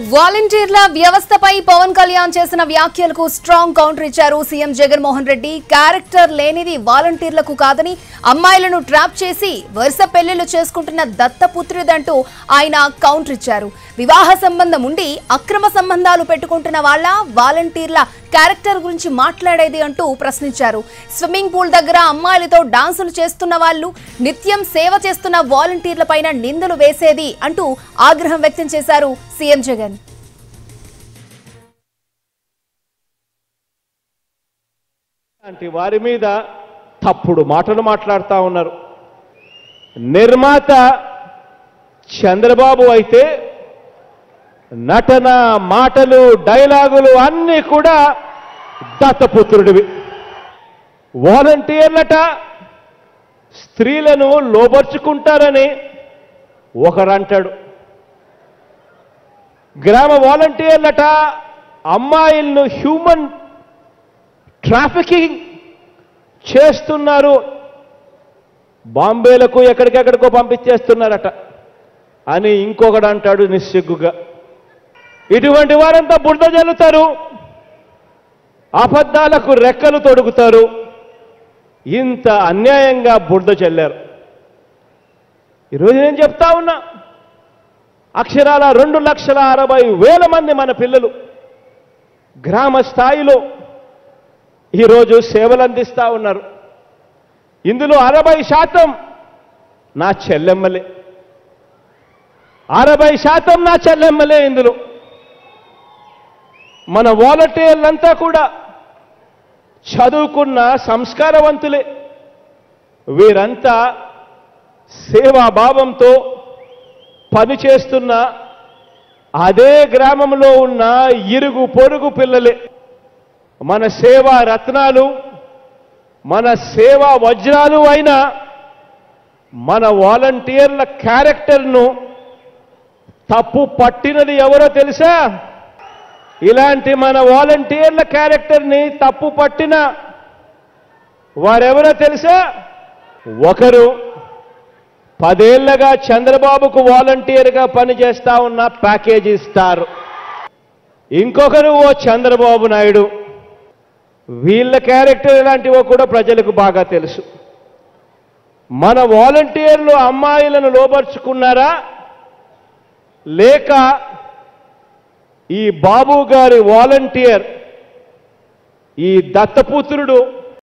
వాలంటీర్ల వ్యవస్థపై పవన్ కళ్యాణ్ చేసిన వ్యాఖ్యలకు స్ట్రాంగ్ కౌంటర్ ఇచ్చారు సీఎం జగన్మోహన్ రెడ్డి క్యారెక్టర్ లేనిది వాలంటీర్లకు కాదని అమ్మాయిలను ట్రాప్ చేసి వరుస పెళ్లిళ్లు చేసుకుంటున్న దత్తపుత్రుడంటూ ఆయన కౌంటర్ ఇచ్చారు వివాహ సంబంధం ఉండి అక్రమ సంబంధాలు పెట్టుకుంటున్న వాళ్ళ వాలంటీర్ల క్యారెక్టర్ గురించి మాట్లాడేది అంటూ ప్రశ్నించారు స్విమ్మింగ్ పూల్ దగ్గర అమ్మాయిలతో డాన్సులు చేస్తున్న వాళ్ళు నిత్యం సేవ చేస్తున్న వాలంటీర్లపైన నిందలు వేసేది అంటూ ఆగ్రహం వ్యక్తం చేశారు సీఎం జగన్ లాంటి వారి మీద తప్పుడు మాటలు మాట్లాడుతూ ఉన్నారు నిర్మాత చంద్రబాబు అయితే నటన మాటలు డైలాగులు అన్నీ కూడా దత్తపుత్రుడివి వాలంటీర్లట స్త్రీలను లోబర్చుకుంటారని ఒకరంటాడు గ్రామ వాలంటీర్లట అమ్మాయిలను హ్యూమన్ ట్రాఫికింగ్ చేస్తున్నారు బాంబేలకు ఎక్కడికెక్కడికో పంపించేస్తున్నారట అని ఇంకొకడు అంటాడు నిస్సిగ్గుగా ఇటువంటి వారంతా బురద జల్లుతారు అబద్ధాలకు రెక్కలు తొడుగుతారు ఇంత అన్యాయంగా బురద చల్లారు ఈరోజు నేను చెప్తా ఉన్నా అక్షరాల రెండు లక్షల అరవై వేల మంది మన పిల్లలు గ్రామ స్థాయిలో ఈరోజు సేవలు అందిస్తా ఉన్నారు ఇందులో అరవై శాతం నా చెల్లెమ్మలే అరవై శాతం నా చెల్లెమ్మలే ఇందులో మన వాలంటీర్లంతా కూడా చదువుకున్న సంస్కారవంతులే వీరంతా సేవాభావంతో పనిచేస్తున్న అదే గ్రామంలో ఉన్న ఇరుగు పొరుగు పిల్లలే మన సేవా రత్నాలు మన సేవా వజ్రాలు అయిన మన వాలంటీర్ల క్యారెక్టర్ను తప్పు పట్టినది ఎవరో తెలుసా ఇలాంటి మన వాలంటీర్ల క్యారెక్టర్ని తప్పు పట్టిన వారెవరో తెలుసా ఒకరు పదేళ్లగా చంద్రబాబుకు వాలంటీర్గా పనిచేస్తా ఉన్న ప్యాకేజీ స్టార్ ఇంకొకరు ఓ చంద్రబాబు నాయుడు వీళ్ళ క్యారెక్టర్ ఎలాంటివో కూడా ప్రజలకు బాగా తెలుసు మన వాలంటీర్లు అమ్మాయిలను లోపరుచుకున్నారా లేక ఈ బాబు గారి వాలంటీర్ ఈ దత్తపుత్రుడు